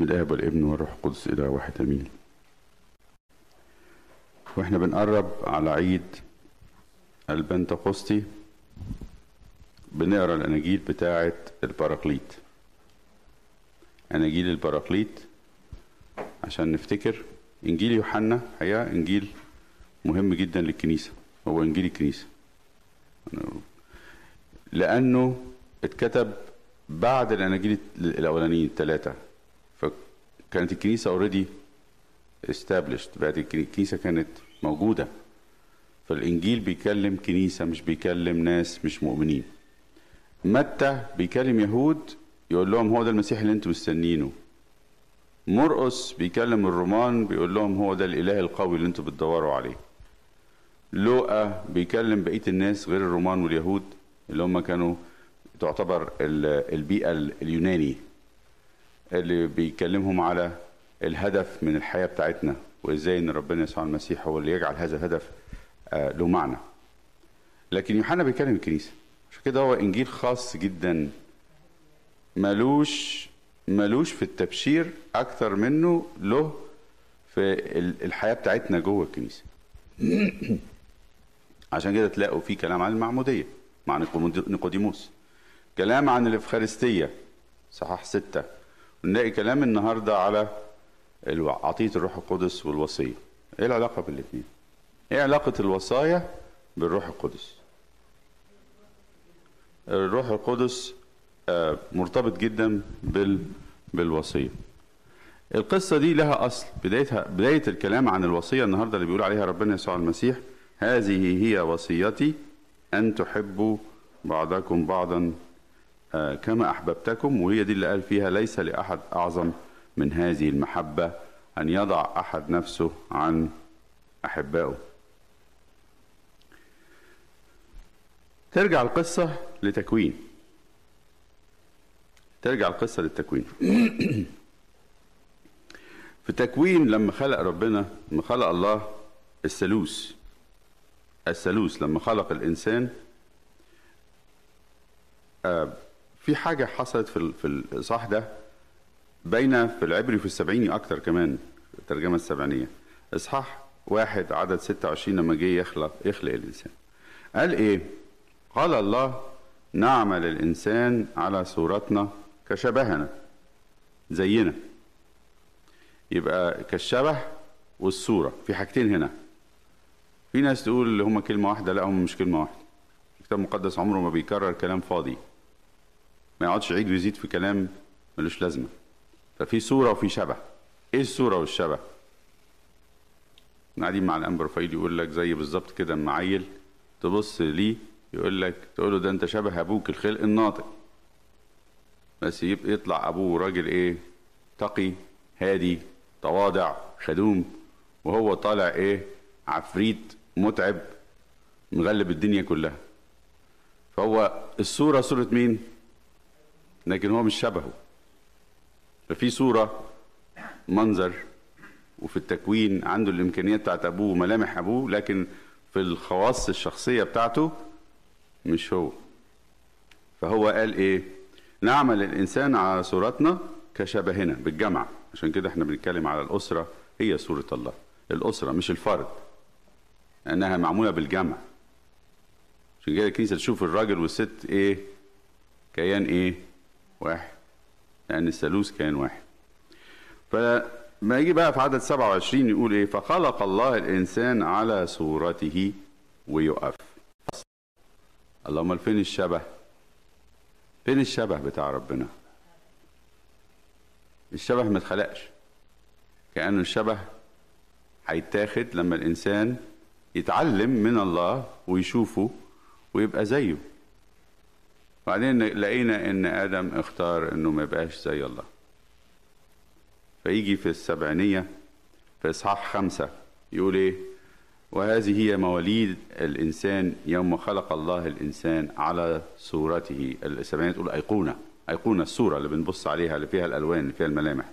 بسم الاب والابن والروح القدس الى واحد امين واحنا بنقرب على عيد البنتقسطي بنقرا الاناجيل بتاعه البراكليت اناجيل البراكليت عشان نفتكر انجيل يوحنا حقيقه انجيل مهم جدا للكنيسه هو انجيل الكنيسه لانه اتكتب بعد الاناجيل الاولانيين الثلاثه فكانت الكنيسه اوريدي established بقت الكنيسه كانت موجوده فالانجيل بيكلم كنيسه مش بيكلم ناس مش مؤمنين متى بيكلم يهود يقول لهم هو ده المسيح اللي انتم مستنينه مرقس بيكلم الرومان بيقول لهم هو ده الاله القوي اللي انتم بتدوروا عليه لوقا بيكلم بقيه الناس غير الرومان واليهود اللي هم كانوا تعتبر البيئه اليوناني اللي بيكلمهم على الهدف من الحياه بتاعتنا وازاي ان ربنا يسوع المسيح هو اللي يجعل هذا الهدف له معنى لكن يوحنا بيكلم الكنيسه عشان كده هو انجيل خاص جدا ملوش ملوش في التبشير اكتر منه له في الحياه بتاعتنا جوه الكنيسه عشان كده تلاقوا في كلام عن المعموديه مع نيقوديموس كلام عن الافخارستيه صحاح ستة ونلاقي كلام النهارده على عطيه الروح القدس والوصيه ايه العلاقه بالاثنين ايه علاقه الوصايا بالروح القدس الروح القدس مرتبط جدا بال بالوصيه القصه دي لها اصل بدايتها بدايه الكلام عن الوصيه النهارده اللي بيقول عليها ربنا يسوع المسيح هذه هي وصيتي ان تحبوا بعضكم بعضا كما احببتكم وهي دي اللي قال فيها ليس لاحد اعظم من هذه المحبه ان يضع احد نفسه عن احبائه ترجع القصه لتكوين ترجع القصه للتكوين في تكوين لما خلق ربنا لما خلق الله الثالوث الثالوث لما خلق الانسان آه في حاجه حصلت في في الاصحاح ده باينه في العبري في السبعيني اكتر كمان الترجمه السبعينيه اصحاح واحد عدد 26 لما جه يخلق يخلق الانسان قال ايه قال الله نعمل الانسان على صورتنا كشبهنا زينا يبقى كالشبه والصوره في حاجتين هنا في ناس تقول اللي هما كلمه واحده لا هم مش كلمه واحده الكتاب المقدس عمره ما بيكرر كلام فاضي ما يقعدش يعيد ويزيد في كلام ملوش لازمه ففي صوره وفي شبه ايه الصوره والشبه قاعدين مع الانبر فايل يقول لك زي بالظبط كده اما عيل تبص ليه يقول لك تقول له ده انت شبه ابوك الخلق الناطق بس يبقى يطلع ابوه راجل ايه تقي هادي تواضع خدوم وهو طالع ايه عفريت متعب مغلب الدنيا كلها فهو الصورة صورة مين لكن هو مش شبهه ففي صورة منظر وفي التكوين عنده الإمكانيات بتاعت أبوه وملامح أبوه لكن في الخواص الشخصية بتاعته مش هو فهو قال إيه نعمل الإنسان على صورتنا كشبهنا بالجمع عشان كده احنا بنتكلم على الأسرة هي صورة الله الأسرة مش الفرد لأنها معمولة بالجمع عشان كده الكنيسة تشوف الراجل والست إيه كيان إيه واحد لأن الثالوث كيان واحد فما يجي بقى في عدد 27 يقول إيه فخلق الله الإنسان على صورته ويقف اللهم فين الشبه فين الشبه بتاع ربنا الشبه ما اتخلقش كأنه الشبه هيتاخد لما الإنسان يتعلم من الله ويشوفه ويبقى زيه بعدين لقينا ان ادم اختار انه ما يبقاش زي الله فيجي في السبعينية في اصحاح خمسة يقول ايه وهذه هي مواليد الانسان يوم خلق الله الانسان على صورته السبعينية تقول ايقونة ايقونة الصورة اللي بنبص عليها اللي فيها الالوان اللي فيها الملامح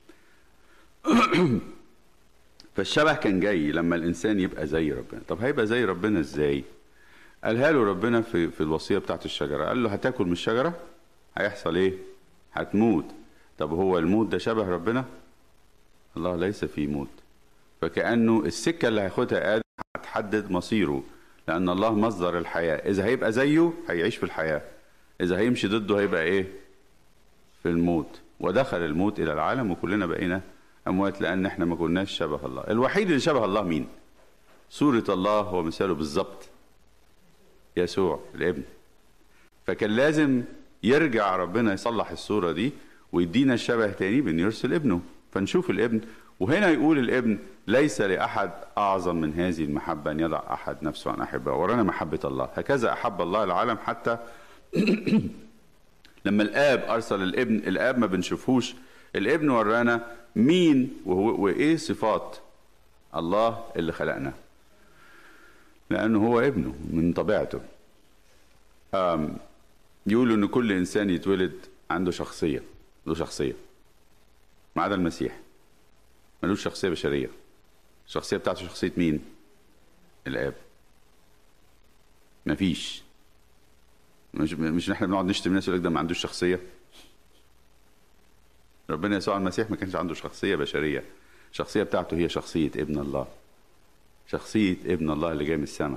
فالشبه كان جاي لما الانسان يبقى زي ربنا طب هيبقى زي ربنا ازاي قالها له ربنا في في الوصيه بتاعت الشجره قال له هتاكل من الشجره هيحصل ايه هتموت طب هو الموت ده شبه ربنا الله ليس فيه موت فكأنه السكة اللي هياخدها آدم هتحدد مصيره لأن الله مصدر الحياة إذا هيبقى زيه هيعيش في الحياة إذا هيمشي ضده هيبقى إيه في الموت ودخل الموت إلى العالم وكلنا بقينا أموات لأن إحنا ما كناش شبه الله الوحيد اللي شبه الله مين صورة الله هو مثاله بالظبط يسوع الابن فكان لازم يرجع ربنا يصلح الصورة دي ويدينا الشبه تاني بأن يرسل ابنه فنشوف الابن وهنا يقول الابن ليس لأحد أعظم من هذه المحبة أن يضع أحد نفسه عن أحبه ورانا محبة الله هكذا أحب الله العالم حتى لما الآب أرسل الابن الآب ما بنشوفوش الابن ورانا مين وهو وإيه صفات الله اللي خلقنا لأنه هو ابنه من طبيعته أم يقولوا إن كل إنسان يتولد عنده شخصية له شخصية ما عدا المسيح ملوش شخصية بشرية الشخصية بتاعته شخصية مين؟ الآب مفيش مش مش احنا بنقعد نشتم الناس يقول لك ده ما عندوش شخصية ربنا يسوع المسيح ما كانش عنده شخصية بشرية الشخصية بتاعته هي شخصية ابن الله شخصية ابن الله اللي جاي من السماء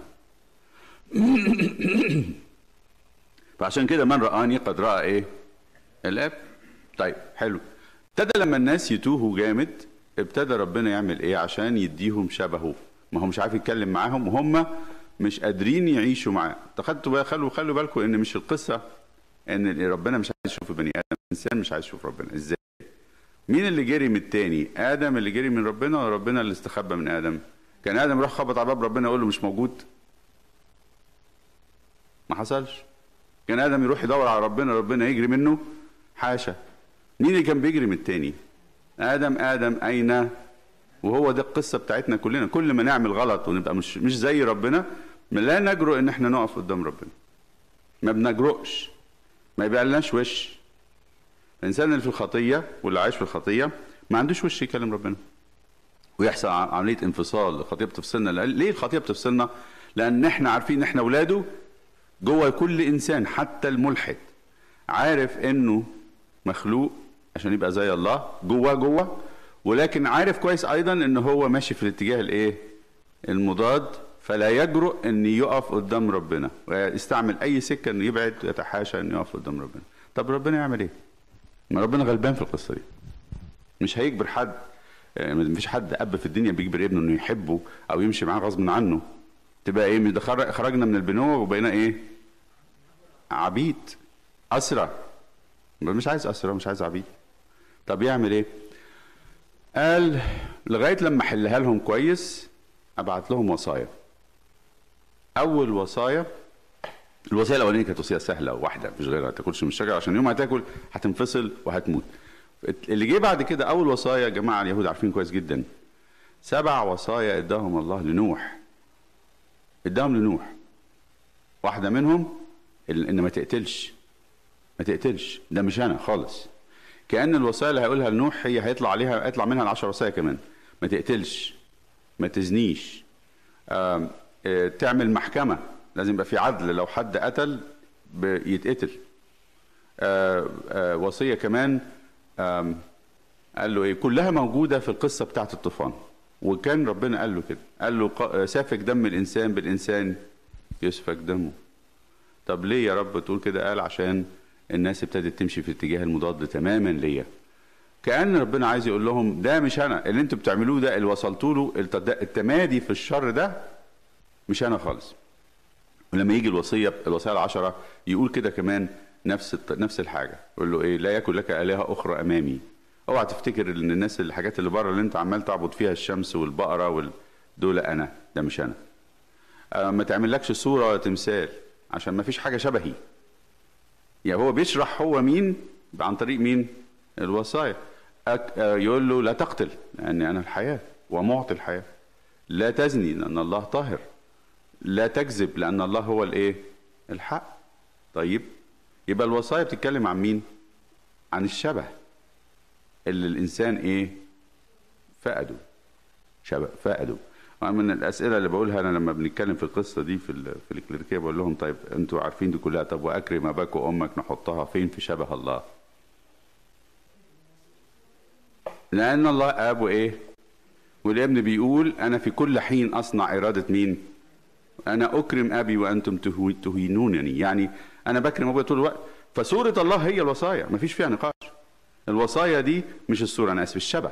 فعشان كده من رآني قد رأى ايه؟ الاب طيب حلو ابتدى لما الناس يتوهوا جامد ابتدى ربنا يعمل ايه عشان يديهم شبهه ما هو مش عارف يتكلم معاهم وهم مش قادرين يعيشوا معاه تاخدتوا بقى خلوا خلوا بالكم ان مش القصه ان ربنا مش عايز يشوف بني ادم الانسان مش عايز يشوف ربنا ازاي مين اللي جري من التاني ادم اللي جري من ربنا ولا ربنا اللي استخبى من ادم كان ادم يروح خبط على باب ربنا يقول له مش موجود ما حصلش كان ادم يروح يدور على ربنا ربنا يجري منه حاشا مين اللي كان بيجري من التاني ادم ادم اين وهو ده القصه بتاعتنا كلنا كل ما نعمل غلط ونبقى مش مش زي ربنا لا نجرؤ ان احنا نقف قدام ربنا ما بنجرؤش ما يبقى لناش وش الانسان اللي في الخطيه واللي عايش في الخطيه ما عندوش وش يكلم ربنا ويحصل عمليه انفصال الخطيه بتفصلنا ليه الخطيه بتفصلنا لان احنا عارفين ان احنا اولاده جوه كل انسان حتى الملحد عارف انه مخلوق عشان يبقى زي الله جوه جوه ولكن عارف كويس ايضا ان هو ماشي في الاتجاه الايه المضاد فلا يجرؤ ان يقف قدام ربنا ويستعمل اي سكه انه يبعد ويتحاشى انه يقف قدام ربنا طب ربنا يعمل ايه ما ربنا غلبان في القصه دي مش هيجبر حد مفيش حد اب في الدنيا بيجبر ابنه انه يحبه او يمشي معاه غصب عنه تبقى ايه خرجنا من البنوه وبقينا ايه عبيد اسرى مش عايز اسرى مش عايز عبيد طب يعمل ايه قال لغايه لما احلها لهم كويس ابعت لهم وصايا اول وصايا الوصيه الاولانيه كانت وصيه سهله واحده مش غيرها ما تاكلش من الشجره عشان يوم هتاكل هتنفصل وهتموت اللي جه بعد كده اول وصايا يا جماعه اليهود عارفين كويس جدا سبع وصايا اداهم الله لنوح اداهم لنوح واحده منهم ان ما تقتلش ما تقتلش ده مش انا خالص كان الوصايا اللي هيقولها لنوح هي هيطلع عليها هيطلع منها العشر وصايا كمان ما تقتلش ما تزنيش آه آه تعمل محكمه لازم يبقى في عدل لو حد قتل يتقتل آه آه وصيه كمان آه قال له ايه كلها موجوده في القصه بتاعت الطوفان وكان ربنا قال له كده قال له سافك دم الانسان بالانسان يسفك دمه طب ليه يا رب تقول كده قال عشان الناس ابتدت تمشي في الاتجاه المضاد تماما ليا كأن ربنا عايز يقول لهم ده مش انا اللي انتوا بتعملوه ده اللي وصلتوا له التمادي في الشر ده مش انا خالص ولما يجي الوصيه الوصيه العشره يقول كده كمان نفس نفس الحاجه يقول له ايه لا يكن لك الهه اخرى امامي اوعى تفتكر ان الناس الحاجات اللي بره اللي انت عمال تعبد فيها الشمس والبقره وال... دول انا ده مش انا آه ما تعملكش صوره ولا تمثال عشان ما فيش حاجه شبهي يعني هو بيشرح هو مين عن طريق مين الوصايا أك... يقول له لا تقتل لان انا الحياه ومعطي الحياه لا تزني لان الله طاهر لا تكذب لان الله هو الايه الحق طيب يبقى الوصايا بتتكلم عن مين عن الشبه اللي الانسان ايه فقده شبه فقده من الاسئله اللي بقولها انا لما بنتكلم في القصه دي في في الكليريكيه بقول لهم طيب انتوا عارفين دي كلها طب واكرم اباك وامك نحطها فين في شبه الله لان الله اب وايه والابن بيقول انا في كل حين اصنع اراده مين انا اكرم ابي وانتم تهو- تهينونني يعني انا بكرم ابويا طول الوقت فصوره الله هي الوصايا مفيش فيها نقاش الوصايا دي مش الصوره انا اسف الشبه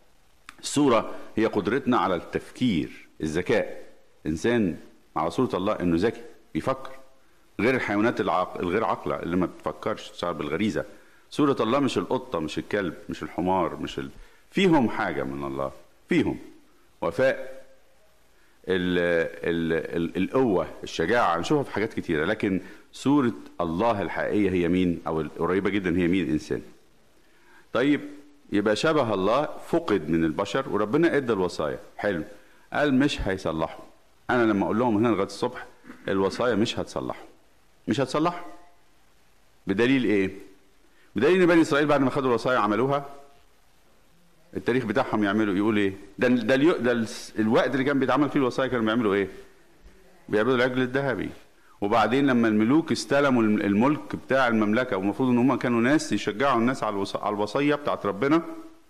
الصورة هي قدرتنا على التفكير الذكاء إنسان على صورة الله إنه ذكي بيفكر غير الحيوانات العاق... الغير عاقلة اللي ما بتفكرش تشتغل بالغريزة صورة الله مش القطة مش الكلب مش الحمار مش ال... فيهم حاجة من الله فيهم وفاء ال... ال... ال... القوة الشجاعة نشوفها في حاجات كتيرة لكن صورة الله الحقيقية هي مين أو القريبة جدا هي مين الإنسان طيب يبقى شبه الله فقد من البشر وربنا ادى الوصايا حلو قال مش هيصلحوا انا لما اقول لهم هنا لغايه الصبح الوصايا مش هتصلحوا مش هتصلحوا بدليل ايه بدليل ان بني اسرائيل بعد ما خدوا الوصايا عملوها التاريخ بتاعهم يعملوا يقول ايه ده ده, اليو- ده الس- الوقت اللي كان بيتعمل فيه الوصايا كانوا بيعملوا ايه بيعبدوا العجل الذهبي وبعدين لما الملوك استلموا الم- الملك بتاع المملكه والمفروض ان هم كانوا ناس يشجعوا الناس على الوص- على الوصيه بتاعت ربنا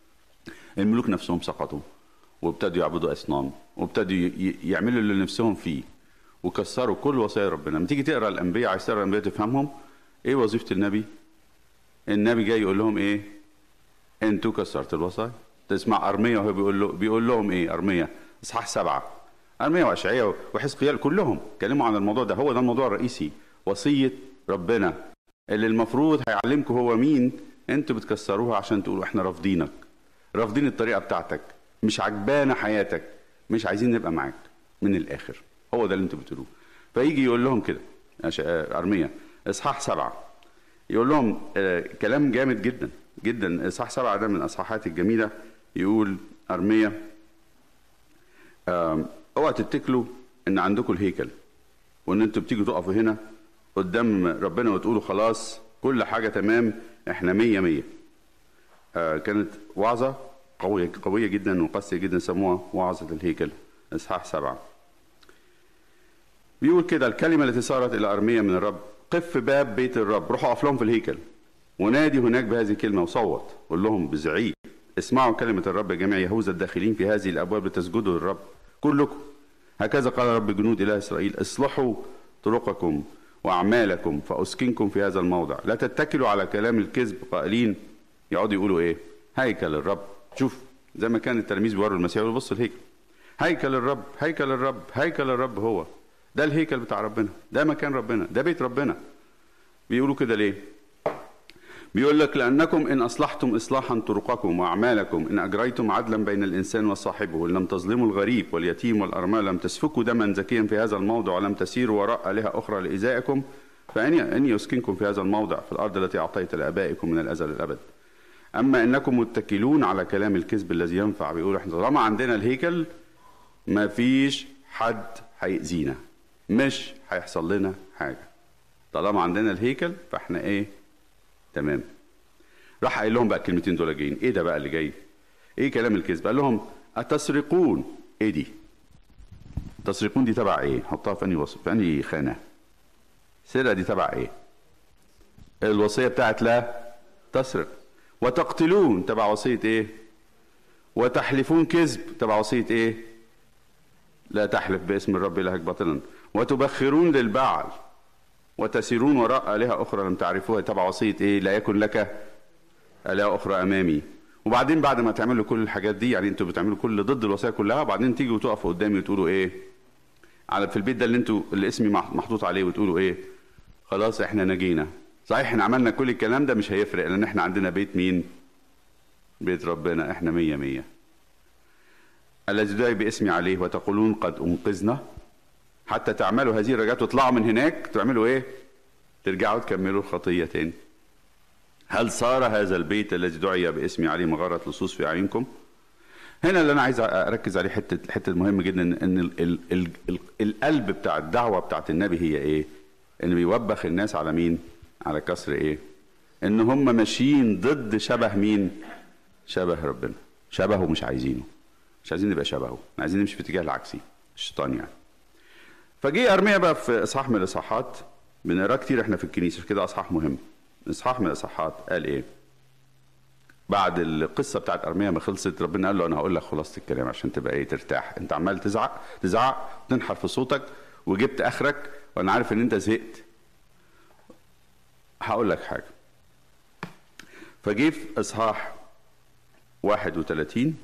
الملوك نفسهم سقطوا وابتدوا يعبدوا اصنام وابتدوا ي- ي- يعملوا اللي نفسهم فيه وكسروا كل وصايا ربنا لما تيجي تقرا الانبياء عايز تقرا الانبياء تفهمهم ايه وظيفه النبي النبي جاي يقول لهم ايه انتوا كسرتوا الوصايا تسمع ارميا وهو بيقول له بيقول لهم ايه ارميا اصحاح سبعه ارميا واشعياء وحزقيال كلهم اتكلموا عن الموضوع ده هو ده الموضوع الرئيسي وصيه ربنا اللي المفروض هيعلمكم هو مين انتوا بتكسروها عشان تقولوا احنا رافضينك رافضين الطريقه بتاعتك مش عجبانا حياتك مش عايزين نبقى معاك من الاخر هو ده اللي انتوا بتقولوه فيجي يقول لهم كده أش- آه، ارميا اصحاح سبعه يقول لهم آه، كلام جامد جدا جدا اصحاح سبعه ده من الاصحاحات الجميله يقول ارميا آم، اوعى تتكلوا ان عندكم الهيكل وان انتوا بتيجوا تقفوا هنا قدام ربنا وتقولوا خلاص كل حاجه تمام احنا مية مية آه كانت وعظه قويه قويه جدا وقاسيه جدا سموها وعظه الهيكل اصحاح سبعه بيقول كده الكلمه التي صارت الى ارميا من الرب قف في باب بيت الرب روحوا اقف لهم في الهيكل ونادي هناك بهذه الكلمه وصوت قول لهم بزعيق اسمعوا كلمه الرب جميع يهوذا الداخلين في هذه الابواب لتسجدوا للرب كلكم هكذا قال رب جنود اله اسرائيل اصلحوا طرقكم واعمالكم فاسكنكم في هذا الموضع لا تتكلوا على كلام الكذب قائلين يقعدوا يقولوا ايه هيكل الرب شوف زي ما كان التلاميذ بيوروا المسيح يقولوا بص الهيكل هيكل الرب هيكل الرب هيكل الرب هو ده الهيكل بتاع ربنا ده مكان ربنا ده بيت ربنا بيقولوا كده ليه بيقول لك لأنكم إن أصلحتم إصلاحا طرقكم وأعمالكم إن أجريتم عدلا بين الإنسان وصاحبه وإن لم تظلموا الغريب واليتيم والأرملة لم تسفكوا دما زكيا في هذا الموضع ولم تسيروا وراء آلهة أخرى لإيذائكم فإني إني يسكنكم في هذا الموضع في الأرض التي أعطيت لآبائكم من الأزل الأبد أما إنكم متكلون على كلام الكذب الذي ينفع بيقول إحنا طالما عندنا الهيكل ما فيش حد هيأذينا مش هيحصل لنا حاجة طالما عندنا الهيكل فاحنا ايه تمام راح قايل لهم بقى الكلمتين دول جايين ايه ده بقى اللي جاي ايه كلام الكذب قال لهم اتسرقون ايه دي تسرقون دي تبع ايه حطها في انهي وصف في انهي خانه سرقه دي تبع ايه الوصيه بتاعت لا تسرق وتقتلون تبع وصيه ايه وتحلفون كذب تبع وصيه ايه لا تحلف باسم الرب الهك باطلا وتبخرون للبعل وتسيرون وراء آلهة أخرى لم تعرفوها تبع وصية إيه لا يكن لك آلهة أخرى أمامي وبعدين بعد ما تعملوا كل الحاجات دي يعني انتوا بتعملوا كل ضد الوصايا كلها وبعدين تيجوا تقفوا قدامي وتقولوا ايه على في البيت ده اللي انتوا اللي اسمي مح- محطوط عليه وتقولوا ايه خلاص احنا نجينا صحيح احنا عملنا كل الكلام ده مش هيفرق لان احنا عندنا بيت مين بيت ربنا احنا مية مية الذي دعي باسمي عليه وتقولون قد انقذنا حتى تعملوا هذه الرجعات وتطلعوا من هناك تعملوا ايه ترجعوا تكملوا الخطية تاني هل صار هذا البيت الذي دعي باسمي عليه مغارة لصوص في أعينكم هنا اللي أنا عايز أركز عليه حتة حتة مهمة جدا إن ال ال ال ال القلب بتاع الدعوة بتاعت النبي هي إيه؟ إن بيوبخ الناس على مين؟ على كسر إيه؟ إن هم ماشيين ضد شبه مين؟ شبه ربنا شبهه مش عايزينه مش عايزين نبقى شبهه عايزين نمشي في الاتجاه العكسي الشيطان يعني فجه ارميا بقى في اصحاح من الاصحاحات بنقراه كتير احنا في الكنيسه كده اصحاح مهم اصحاح من الاصحاحات قال ايه بعد القصه بتاعت ارميا ما خلصت ربنا قال له انا هقول لك خلاصه الكلام عشان تبقى ايه ترتاح انت عمال تزعق تزعق وتنحر في صوتك وجبت اخرك وانا عارف ان انت زهقت هقول لك حاجه فجه في اصحاح 31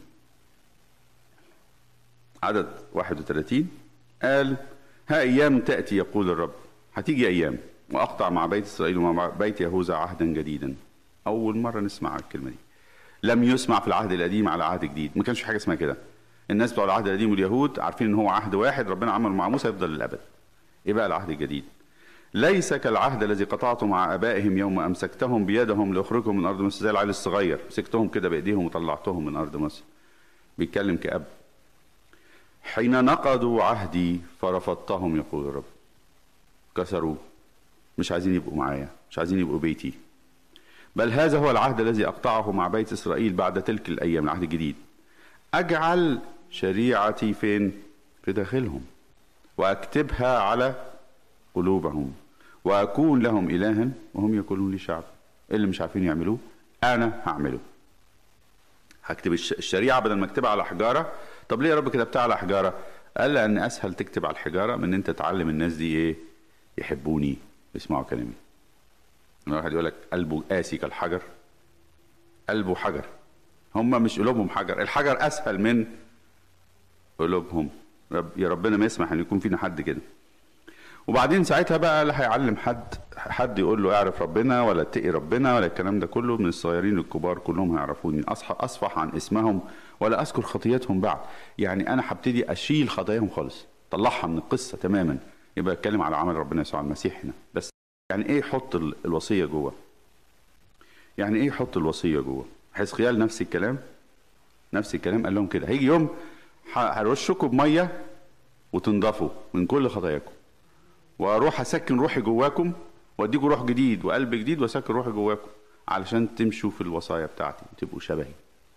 عدد 31 قال ها ايام تاتي يقول الرب هتيجي ايام واقطع مع بيت اسرائيل ومع بيت يهوذا عهدا جديدا اول مره نسمع الكلمه دي لم يسمع في العهد القديم على عهد جديد ما كانش في حاجه اسمها كده الناس بتوع العهد القديم واليهود عارفين ان هو عهد واحد ربنا عمله مع موسى يفضل للابد ايه بقى العهد الجديد ليس كالعهد الذي قطعته مع ابائهم يوم امسكتهم بيدهم لاخرجهم من ارض مصر زي العيل الصغير مسكتهم كده بايديهم وطلعتهم من ارض مصر بيتكلم كاب حين نقضوا عهدي فرفضتهم يقول الرب كسروا مش عايزين يبقوا معايا مش عايزين يبقوا بيتي بل هذا هو العهد الذي اقطعه مع بيت اسرائيل بعد تلك الايام العهد الجديد اجعل شريعتي فين في داخلهم واكتبها على قلوبهم واكون لهم الها وهم يكونون لي شعب اللي مش عارفين يعملوه انا هعمله هكتب الشريعه بدل ما اكتبها على حجاره طب ليه يا رب كتبتها على حجاره قال لان اسهل تكتب على الحجاره من ان انت تعلم الناس دي ايه يحبوني يسمعوا كلامي واحد يقول لك قلبه قاسي كالحجر قلبه حجر هم مش قلوبهم حجر الحجر اسهل من قلوبهم رب يا ربنا ما يسمح ان يكون فينا حد كده وبعدين ساعتها بقى لا هيعلم حد حد يقول له اعرف ربنا ولا اتقي ربنا ولا الكلام ده كله من الصغيرين للكبار كلهم هيعرفوني اصحى اصفح عن اسمهم ولا اذكر خطيتهم بعد يعني انا هبتدي اشيل خطاياهم خالص طلعها من القصه تماما يبقى اتكلم على عمل ربنا يسوع المسيح هنا بس يعني ايه يحط الوصيه جوه يعني ايه يحط الوصيه جوه حزقيال نفس الكلام نفس الكلام قال لهم كده هيجي يوم هرشكم بميه وتنضفوا من كل خطاياكم واروح اسكن روحي جواكم واديكم روح جديد وقلب جديد واسكن روحي جواكم علشان تمشوا في الوصايا بتاعتي وتبقوا شبهي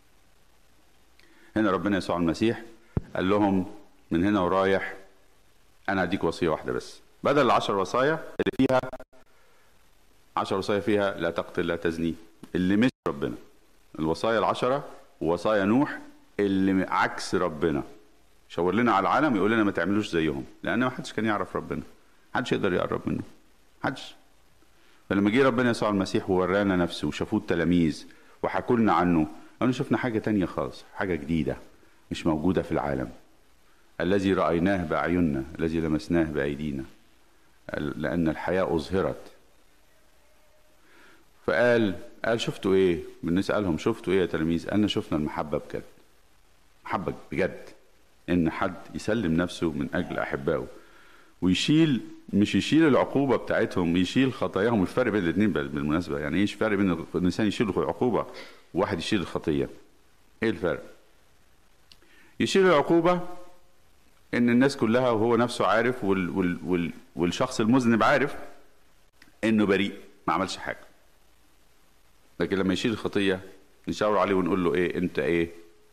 هنا ربنا يسوع المسيح قال لهم من هنا ورايح انا هديك وصيه واحده بس بدل العشر وصايا اللي فيها عشر وصايا فيها لا تقتل لا تزني اللي مش ربنا الوصايا العشره ووصايا نوح اللي عكس ربنا شاور لنا على العالم يقول لنا ما تعملوش زيهم لان ما حدش كان يعرف ربنا محدش يقدر يقرب منه محدش فلما جه ربنا يسوع المسيح وورانا نفسه وشافوه التلاميذ وحكوا لنا عنه قالوا شفنا حاجه تانية خالص حاجه جديده مش موجوده في العالم الذي رايناه باعيننا الذي لمسناه بايدينا لان الحياه اظهرت فقال قال شفتوا ايه بالنسبه قالهم شفتوا ايه يا تلاميذ قالنا شفنا المحبه بجد محبه بجد ان حد يسلم نفسه من اجل احبائه ويشيل مش يشيل العقوبه بتاعتهم يشيل خطاياهم الفرق بين الاثنين بالمناسبه يعني ايه فرق بين الانسان يشيل العقوبه وواحد يشيل الخطيه ايه الفرق يشيل العقوبه ان الناس كلها وهو نفسه عارف وال وال وال والشخص المذنب عارف انه بريء ما عملش حاجه لكن لما يشيل الخطيه نشاور عليه ونقول له ايه انت ايه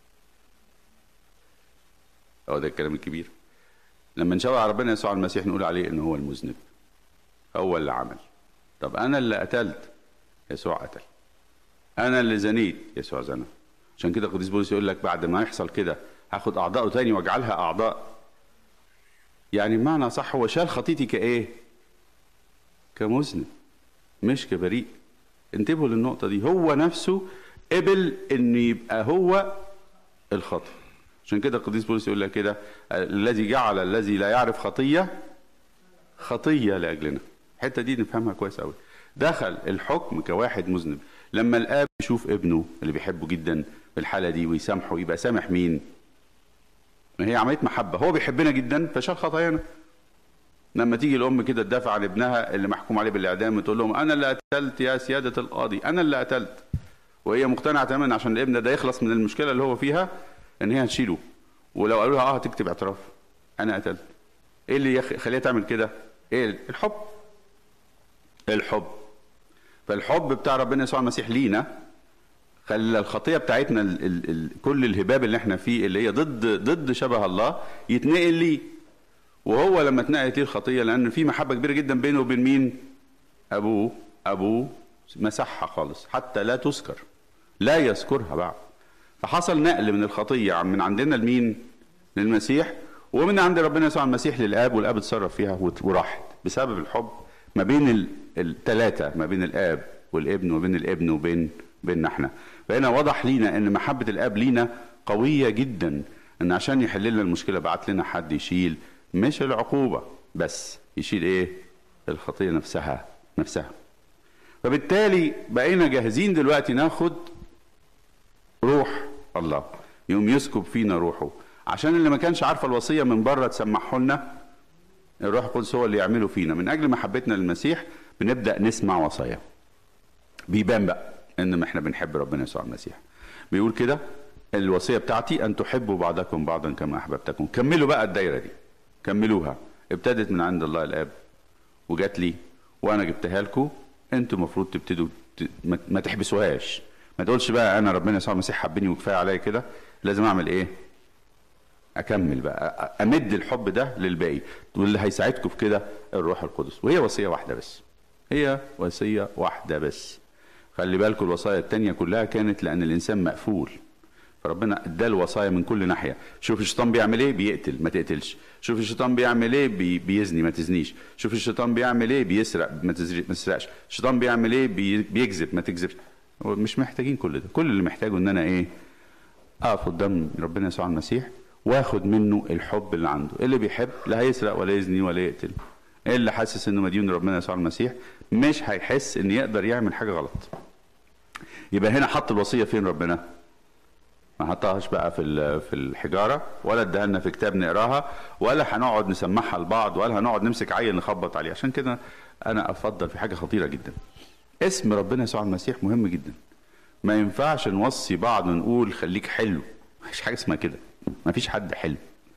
هو ده الكلام الكبير لما نشاور على ربنا يسوع المسيح نقول عليه ان هو المذنب هو اللي عمل طب انا اللي قتلت يسوع قتل انا اللي زنيت يسوع زنى عشان كده القديس بولس يقول لك بعد ما يحصل كده هاخد اعضائه تاني واجعلها اعضاء يعني بمعنى صح هو شال خطيتي كايه كمذنب مش كبريء انتبهوا للنقطه دي هو نفسه قبل ان يبقى هو الخطأ عشان كده القديس بولس يقول لك كده الذي جعل الذي لا يعرف خطيه خطيه لاجلنا الحته دي نفهمها كويس قوي دخل الحكم كواحد مذنب لما الاب يشوف ابنه اللي بيحبه جدا في الحاله دي ويسامحه يبقى سامح مين ما هي عمليه محبه هو بيحبنا جدا فشال خطايانا لما تيجي الام كده تدافع عن ابنها اللي محكوم عليه بالاعدام وتقول لهم انا اللي قتلت يا سياده القاضي انا اللي قتلت وهي مقتنعه تماما عشان الابن ده يخلص من المشكله اللي هو فيها ان هي هتشيله ولو قالوا لها اه هتكتب اعتراف انا قتلت ايه اللي يخليها تعمل كده ايه الحب الحب فالحب بتاع ربنا يسوع المسيح لينا خلى الخطيه بتاعتنا ال ال ال كل الهباب اللي احنا فيه اللي هي ضد ضد شبه الله يتنقل ليه وهو لما اتنقلت ليه الخطيه لان في محبه كبيره جدا بينه وبين مين ابوه ابوه مسحها خالص حتى لا تذكر لا يذكرها بعد فحصل نقل من الخطيه عن- من عندنا لمين للمسيح ومن عند ربنا يسوع المسيح للاب والاب اتصرف فيها وت- وراحت بسبب الحب ما بين الثلاثه ما بين الاب والابن وبين الابن وبين بيننا احنا فهنا وضح لينا ان محبه الاب لينا قويه جدا ان عشان يحل لنا المشكله بعت لنا حد يشيل مش العقوبه بس يشيل ايه الخطيه نفسها نفسها فبالتالي بقينا جاهزين دلوقتي ناخد روح الله يقوم يسكب فينا روحه عشان اللي ما كانش عارفه الوصيه من بره تسمعه لنا الروح القدس هو اللي يعمله فينا من اجل محبتنا للمسيح بنبدا نسمع وصاياه بيبان بقى ان احنا بنحب ربنا يسوع المسيح بيقول كده الوصيه بتاعتي ان تحبوا بعضكم بعضا كما احببتكم كملوا بقى الدايره دي كملوها ابتدت من عند الله الاب وجات لي وانا جبتها لكم انتوا المفروض تبتدوا ت- ما- ما تحبسوهاش ما تقولش بقى انا ربنا يسوع المسيح حبني وكفايه عليا كده لازم اعمل ايه اكمل بقى أ- امد الحب ده للباقي واللي هيساعدكم في كده الروح القدس وهي وصيه واحده بس هي وصيه واحده بس خلي بالكم الوصايا التانية كلها كانت لان الانسان مقفول فربنا ادى الوصايا من كل ناحيه شوف الشيطان بيعمل ايه بيقتل ما تقتلش شوف الشيطان بيعمل ايه بي بيزني ما تزنيش شوف الشيطان بيعمل ايه بيسرق ما تزر- ما تسرقش الشيطان بيعمل ايه بي بيكذب ما تكذبش هو مش محتاجين كل ده كل اللي محتاجه ان انا ايه اقف قدام ربنا يسوع المسيح واخد منه الحب اللي عنده اللي بيحب لا هيسرق ولا يزني ولا يقتل اللي حاسس انه مديون لربنا يسوع المسيح مش هيحس ان يقدر يعمل حاجه غلط يبقى هنا حط الوصيه فين ربنا ما حطهاش بقى في ال- في الحجاره ولا اداها لنا في كتاب نقراها ولا هنقعد نسمعها لبعض ولا هنقعد نمسك عيل نخبط عليه عشان كده انا افضل في حاجه خطيره جدا اسم ربنا يسوع المسيح مهم جدا ما ينفعش نوصي بعض ونقول خليك حلو مفيش حاجه اسمها كده مفيش حد حلو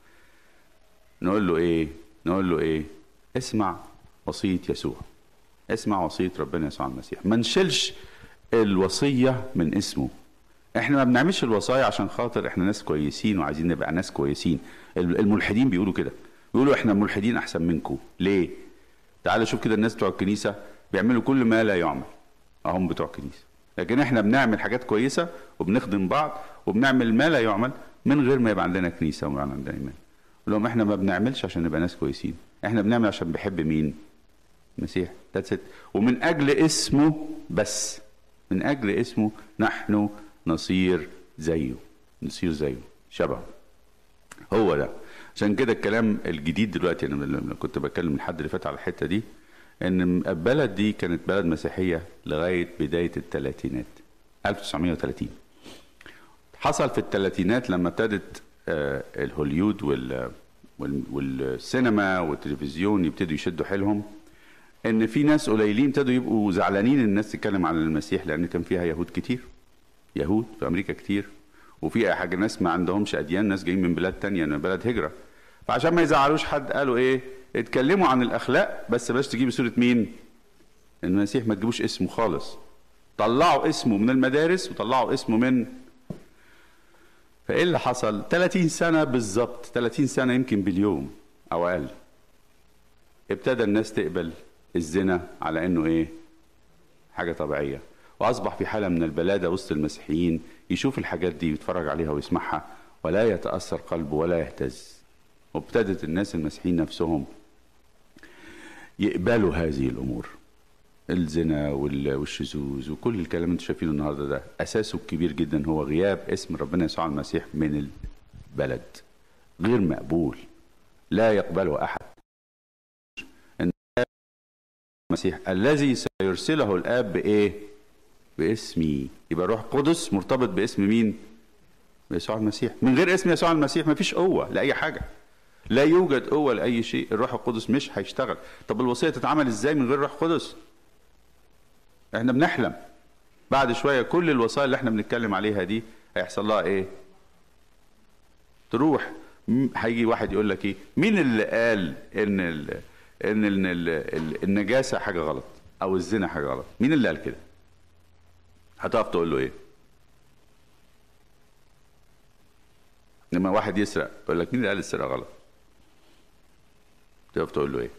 نقول له ايه نقول له ايه اسمع وصيه يسوع اسمع وصيه ربنا يسوع المسيح ما نشيلش الوصيه من اسمه احنا ما بنعملش الوصايا عشان خاطر احنا ناس كويسين وعايزين نبقى ناس كويسين الملحدين بيقولوا كده بيقولوا احنا ملحدين احسن منكم ليه تعال شوف كده الناس بتوع الكنيسه بيعملوا كل ما لا يعمل اهم بتوع الكنيسه لكن احنا بنعمل حاجات كويسه وبنخدم بعض وبنعمل ما لا يعمل من غير ما يبقى عندنا كنيسه وما عندنا ايمان قول لهم احنا ما بنعملش عشان نبقى ناس كويسين احنا بنعمل عشان بنحب مين المسيح ذاتس ومن اجل اسمه بس من اجل اسمه نحن نصير زيه نصير زيه شبهه هو ده عشان كده الكلام الجديد دلوقتي انا لما كنت بتكلم الحد اللي فات على الحته دي ان البلد دي كانت بلد مسيحيه لغايه بدايه الثلاثينات 1930 حصل في الثلاثينات لما ابتدت آه، الهوليود وال وال- والسينما والتلفزيون يبتدوا يشدوا حيلهم ان في ناس قليلين ابتدوا يبقوا زعلانين إن الناس تتكلم عن المسيح لان كان فيها يهود كتير يهود في امريكا كتير وفي حاجه ناس ما عندهمش اديان ناس جايين من بلاد تانية من بلد هجره فعشان ما يزعلوش حد قالوا ايه اتكلموا عن الاخلاق بس بلاش تجيبوا سوره مين المسيح ما تجيبوش اسمه خالص طلعوا اسمه من المدارس وطلعوا اسمه من فايه اللي حصل 30 سنه بالظبط 30 سنه يمكن باليوم او اقل ابتدى الناس تقبل الزنا على انه ايه حاجه طبيعيه واصبح في حاله من البلاده وسط المسيحيين يشوف الحاجات دي ويتفرج عليها ويسمعها ولا يتاثر قلبه ولا يهتز وابتدت الناس المسيحيين نفسهم يقبلوا هذه الامور الزنا وال- والشذوذ وكل الكلام اللي انتم شايفينه النهارده ده اساسه الكبير جدا هو غياب اسم ربنا يسوع المسيح من البلد غير مقبول لا يقبله احد ان المسيح الذي سيرسله الاب بايه باسمي يبقى روح قدس مرتبط باسم مين يسوع المسيح من غير اسم يسوع المسيح مفيش قوه لاي حاجه لا يوجد قوه لاي شيء الروح القدس مش هيشتغل طب الوصيه تتعمل ازاي من غير روح قدس احنا بنحلم بعد شويه كل الوصايا اللي احنا بنتكلم عليها دي هيحصل لها ايه تروح م- هيجي واحد يقول لك ايه مين اللي قال ان ال ان ال ال ال النجاسه حاجه غلط او الزنا حاجه غلط مين اللي قال كده هتقف تقول له ايه لما واحد يسرق يقول لك مين اللي قال السرقه غلط تقف تقول له ايه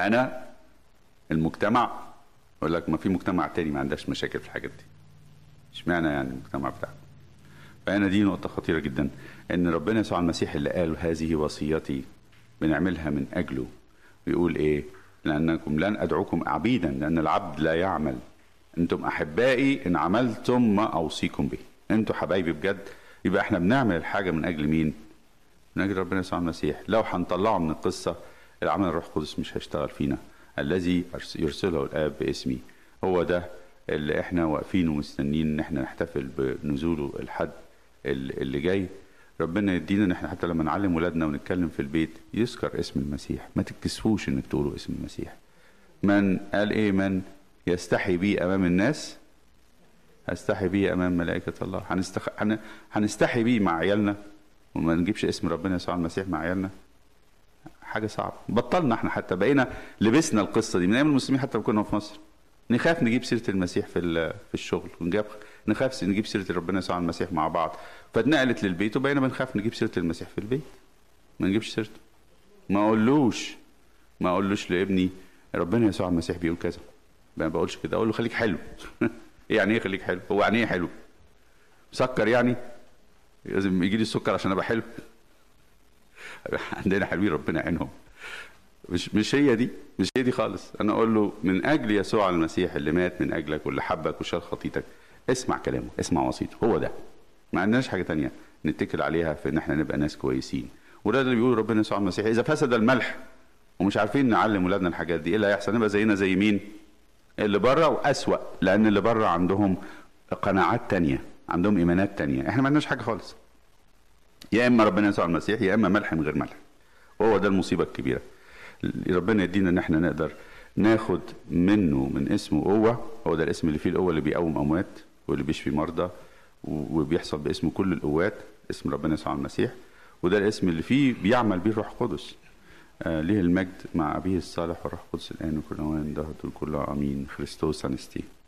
انا المجتمع يقول لك ما في مجتمع تاني ما عندهاش مشاكل في الحاجات دي اشمعنى يعني المجتمع بتاعكم فهنا دي نقطة خطيرة جدا ان ربنا يسوع المسيح اللي قال هذه وصيتي بنعملها من اجله ويقول ايه لانكم لن ادعوكم عبيدا لان العبد لا يعمل انتم احبائي ان عملتم ما اوصيكم به انتوا حبايبي بجد يبقى احنا بنعمل الحاجة من اجل مين من اجل ربنا يسوع المسيح لو هنطلعه من القصة العمل الروح القدس مش هيشتغل فينا الذي يرسله الاب باسمي هو ده اللي احنا واقفين ومستنيين ان احنا نحتفل بنزوله الحد اللي جاي ربنا يدينا ان احنا حتى لما نعلم ولادنا ونتكلم في البيت يذكر اسم المسيح ما تتكسفوش انك تقولوا اسم المسيح من قال ايه من يستحي بي امام الناس استحي بيه امام ملائكه الله هنستخ... هن... هنستحي بيه مع عيالنا وما نجيبش اسم ربنا يسوع المسيح مع عيالنا حاجه صعبه بطلنا احنا حتى بقينا لبسنا القصه دي من ايام المسلمين حتى كنا في مصر نخاف نجيب سيره المسيح في في الشغل ونجيب نخاف نجيب سيره ربنا يسوع المسيح مع بعض فاتنقلت للبيت وبقينا بنخاف نجيب سيره المسيح في البيت ما نجيبش سيرته ما اقولوش ما اقولوش لابني ربنا يسوع المسيح بيقول كذا ما بقولش كده اقول له خليك حلو ايه يعني ايه خليك حلو هو يعني ايه حلو مسكر يعني لازم يجي لي السكر عشان ابقى حلو عندنا حلوين ربنا يعينهم مش مش هي دي مش هي دي خالص انا اقول له من اجل يسوع المسيح اللي مات من اجلك واللي حبك وشال خطيتك اسمع كلامه اسمع وصيته هو ده ما عندناش حاجه تانية نتكل عليها في ان احنا نبقى ناس كويسين وده اللي بيقول ربنا يسوع المسيح اذا فسد الملح ومش عارفين نعلم ولادنا الحاجات دي ايه اللي هيحصل نبقى زينا زي مين اللي بره واسوا لان اللي بره عندهم قناعات تانية عندهم ايمانات تانية احنا ما عندناش حاجه خالص يا اما ربنا يسوع المسيح يا اما ملح من غير ملح وهو ده المصيبه الكبيره ربنا يدينا ان احنا نقدر ناخد منه من اسمه قوه هو ده الاسم اللي فيه القوه اللي بيقوم اموات واللي بيشفي مرضى وبيحصل باسمه كل القوات اسم ربنا يسوع المسيح وده الاسم اللي فيه بيعمل بيه الروح القدس آه ليه المجد مع ابيه الصالح والروح القدس الان وكل اوان ده كله امين خريستوس انستي